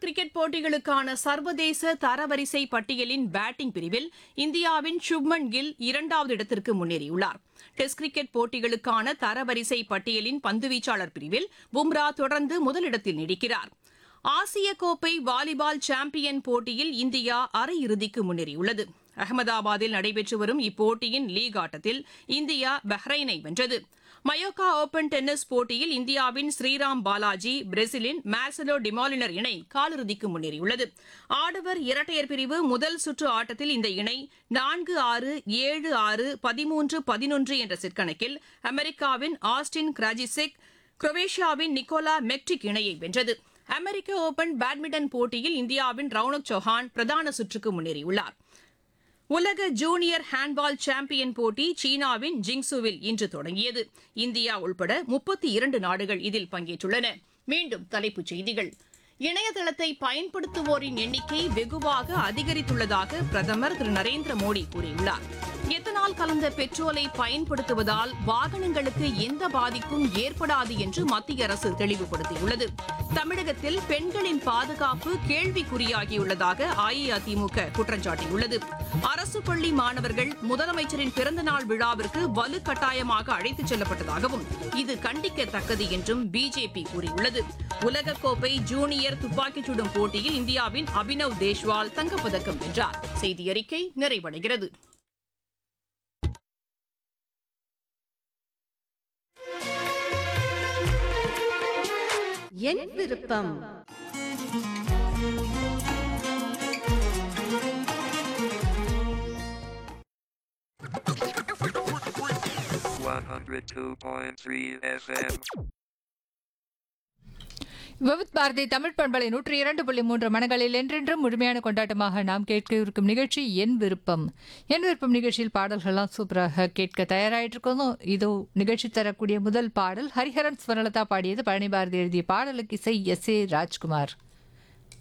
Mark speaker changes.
Speaker 1: Cricket போட்டிகளுக்கான சர்வதேச தரவரிசை பட்டியலின் பேட்டிங் பிரிவில் இந்தியாவின் சுப்மன் கில் இரண்டாவது இடத்திற்கு முன்னேறியுள்ளார் டெஸ்ட் கிரிக்கெட் போட்டிகளுக்கான தரவரிசை பட்டியலின் பந்துவீச்சாளர் பிரிவில் பும்ரா தொடர்ந்து முதலிடத்தில் நீடிக்கிறார் ஆசிய கோப்பை வாலிபால் சாம்பியன் போட்டியில் இந்தியா அரையிறுதிக்கு முன்னேறியுள்ளது அகமதாபாத்தில் நடைபெற்று வரும் இப்போட்டியின் லீக் ஆட்டத்தில் இந்தியா பஹ்ரைனை வென்றது மயோக்கா ஓபன் டென்னிஸ் போட்டியில் இந்தியாவின் ஸ்ரீராம் பாலாஜி பிரேசிலின் மார்சலோ டிமாலினர் இணை காலிறுதிக்கு முன்னேறியுள்ளது ஆடவர் இரட்டையர் பிரிவு முதல் சுற்று ஆட்டத்தில் இந்த இணை நான்கு ஆறு ஏழு ஆறு பதிமூன்று பதினொன்று என்ற செட் கணக்கில் அமெரிக்காவின் ஆஸ்டின் கிராஜிசெக் குரோவேஷியாவின் நிக்கோலா மெக்டிக் இணையை வென்றது அமெரிக்க ஓபன் பேட்மிண்டன் போட்டியில் இந்தியாவின் ரவுனக் சௌஹான் பிரதான சுற்றுக்கு முன்னேறியுள்ளார் உலக ஜூனியர் ஹேண்ட்பால் சாம்பியன் போட்டி சீனாவின் ஜிங்சுவில் இன்று தொடங்கியது இந்தியா உள்பட முப்பத்தி இரண்டு நாடுகள் இதில் பங்கேற்றுள்ளன மீண்டும் தலைப்புச் செய்திகள் இணையதளத்தை பயன்படுத்துவோரின் எண்ணிக்கை வெகுவாக அதிகரித்துள்ளதாக பிரதமர் திரு நரேந்திர மோடி கூறியுள்ளார் எத்தனால் கலந்த பெட்ரோலை பயன்படுத்துவதால் வாகனங்களுக்கு எந்த பாதிப்பும் ஏற்படாது என்று மத்திய அரசு தெளிவுபடுத்தியுள்ளது தமிழகத்தில் பெண்களின் பாதுகாப்பு கேள்விக்குறியாகியுள்ளதாக அஇஅதிமுக குற்றம் சாட்டியுள்ளது அரசு பள்ளி மாணவர்கள் முதலமைச்சரின் பிறந்தநாள் விழாவிற்கு வலுக்கட்டாயமாக அழைத்துச் செல்லப்பட்டதாகவும் இது கண்டிக்கத்தக்கது என்றும் பிஜேபி கூறியுள்ளது உலகக்கோப்பை ஜூனியர் துப்பாக்கிச் சுடும் போட்டியில் இந்தியாவின் அபினவ் தேஷ்வால் தங்கப்பதக்கம் வென்றார் செய்தி அறிக்கை நிறைவடைகிறது
Speaker 2: என் விருப்பம்
Speaker 3: One hundred two point three FM.
Speaker 4: Vividh Bharathi Tamil பண்பலை நூற்றி இரண்டு புள்ளி மூன்று மனங்களில் என்றென்றும் முழுமையான கொண்டாட்டமாக நாம் கேட்க இருக்கும் நிகழ்ச்சி என் விருப்பம் என் விருப்பம் நிகழ்ச்சியில் பாடல்கள்லாம் சூப்பராக கேட்க தயாராகிட்டு இருக்கோம் இதோ நிகழ்ச்சி தரக்கூடிய முதல் பாடல் ஹரிஹரன் ஸ்வரலதா பாடியது பழனி பாரதி எழுதிய பாடலுக்கு இசை எஸ் ஏ ராஜ்குமார்